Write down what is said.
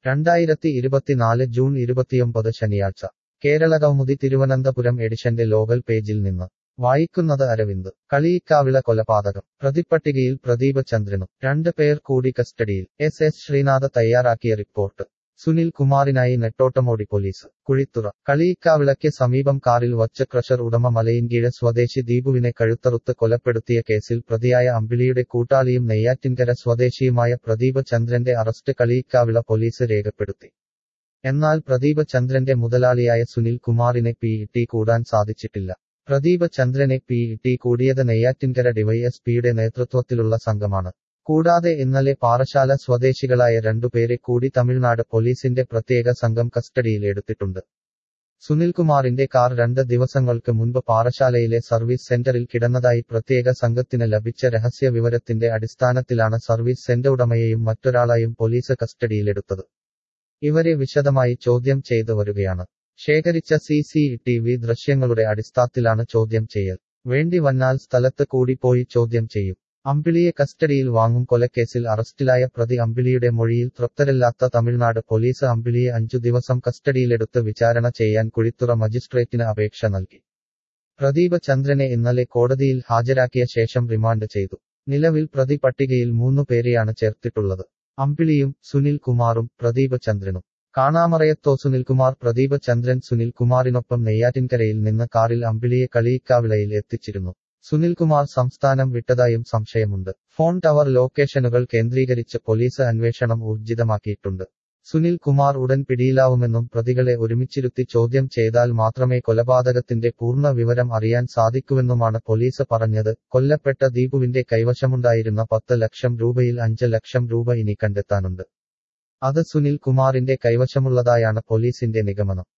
രണ്ടായിരത്തി ഇരുപത്തിനാല് ജൂൺ ഇരുപത്തിയൊമ്പത് ശനിയാഴ്ച കേരളകൗമുദി തിരുവനന്തപുരം എഡിഷന്റെ ലോകൽ പേജിൽ നിന്ന് വായിക്കുന്നത് അരവിന്ദ് കളിയിക്കാവിള കൊലപാതകം പ്രതിപ്പട്ടികയിൽ പ്രദീപ ചന്ദ്രനും രണ്ട് പേർ കൂടി കസ്റ്റഡിയിൽ എസ് എസ് ശ്രീനാഥ് തയ്യാറാക്കിയ റിപ്പോർട്ട് സുനിൽ കുമാറിനായി നെട്ടോട്ടമോടി പോലീസ് കുഴിത്തുറ കളിയിക്കാവിളയ്ക്ക് സമീപം കാറിൽ വച്ച് ക്രഷർ ഉടമ മലയിൻകീഴ സ്വദേശി ദീപുവിനെ കഴുത്തറുത്ത് കൊലപ്പെടുത്തിയ കേസിൽ പ്രതിയായ അമ്പിളിയുടെ കൂട്ടാളിയും നെയ്യാറ്റിൻകര സ്വദേശിയുമായ പ്രദീപ ചന്ദ്രന്റെ അറസ്റ്റ് കളിയിക്കാവിള പോലീസ് രേഖപ്പെടുത്തി എന്നാൽ പ്രദീപ ചന്ദ്രന്റെ മുതലാളിയായ സുനിൽ കുമാറിനെ പി ടി കൂടാൻ സാധിച്ചിട്ടില്ല പ്രദീപ ചന്ദ്രനെ പി ടി കൂടിയത് നെയ്യാറ്റിൻകര ഡിവൈഎസ്പിയുടെ നേതൃത്വത്തിലുള്ള സംഘമാണ് കൂടാതെ ഇന്നലെ പാറശാല സ്വദേശികളായ രണ്ടുപേരെ കൂടി തമിഴ്നാട് പോലീസിന്റെ പ്രത്യേക സംഘം കസ്റ്റഡിയിൽ എടുത്തിട്ടുണ്ട് സുനിൽകുമാറിന്റെ കാർ രണ്ട് ദിവസങ്ങൾക്ക് മുൻപ് പാറശാലയിലെ സർവീസ് സെന്ററിൽ കിടന്നതായി പ്രത്യേക സംഘത്തിന് ലഭിച്ച രഹസ്യ വിവരത്തിന്റെ അടിസ്ഥാനത്തിലാണ് സർവീസ് സെന്റർ ഉടമയെയും മറ്റൊരാളെയും പോലീസ് കസ്റ്റഡിയിലെടുത്തത് ഇവരെ വിശദമായി ചോദ്യം ചെയ്തു വരികയാണ് ശേഖരിച്ച സി സി ടി വി ദൃശ്യങ്ങളുടെ അടിസ്ഥാനത്തിലാണ് ചോദ്യം ചെയ്യൽ വേണ്ടി വന്നാൽ സ്ഥലത്ത് കൂടി പോയി ചോദ്യം ചെയ്യും അമ്പിളിയെ കസ്റ്റഡിയിൽ വാങ്ങും കൊലക്കേസിൽ അറസ്റ്റിലായ പ്രതി അമ്പിളിയുടെ മൊഴിയിൽ തൃപ്തരല്ലാത്ത തമിഴ്നാട് പോലീസ് അമ്പിളിയെ അഞ്ചു ദിവസം കസ്റ്റഡിയിലെടുത്ത് വിചാരണ ചെയ്യാൻ കുഴിത്തുറ മജിസ്ട്രേറ്റിന് അപേക്ഷ നൽകി പ്രദീപ ചന്ദ്രനെ ഇന്നലെ കോടതിയിൽ ഹാജരാക്കിയ ശേഷം റിമാൻഡ് ചെയ്തു നിലവിൽ പ്രതി പട്ടികയിൽ മൂന്നു പേരെയാണ് ചേർത്തിട്ടുള്ളത് അമ്പിളിയും സുനിൽ കുമാറും പ്രദീപ ചന്ദ്രനും കാണാമറയത്തോ സുനിൽകുമാർ പ്രദീപ ചന്ദ്രൻ സുനിൽ കുമാറിനൊപ്പം നെയ്യാറ്റിൻകരയിൽ നിന്ന് കാറിൽ അമ്പിളിയെ കളിയിക്കാവിളയിൽ എത്തിച്ചിരുന്നു സുനിൽകുമാർ സംസ്ഥാനം വിട്ടതായും സംശയമുണ്ട് ഫോൺ ടവർ ലൊക്കേഷനുകൾ കേന്ദ്രീകരിച്ച് പോലീസ് അന്വേഷണം ഊർജിതമാക്കിയിട്ടുണ്ട് സുനിൽ കുമാർ ഉടൻ പിടിയിലാവുമെന്നും പ്രതികളെ ഒരുമിച്ചിരുത്തി ചോദ്യം ചെയ്താൽ മാത്രമേ കൊലപാതകത്തിന്റെ പൂർണ്ണ വിവരം അറിയാൻ സാധിക്കുമെന്നുമാണ് പോലീസ് പറഞ്ഞത് കൊല്ലപ്പെട്ട ദീപുവിന്റെ കൈവശമുണ്ടായിരുന്ന പത്ത് ലക്ഷം രൂപയിൽ അഞ്ച് ലക്ഷം രൂപ ഇനി കണ്ടെത്താനുണ്ട് അത് സുനിൽ കുമാറിന്റെ കൈവശമുള്ളതായാണ് പോലീസിന്റെ നിഗമനം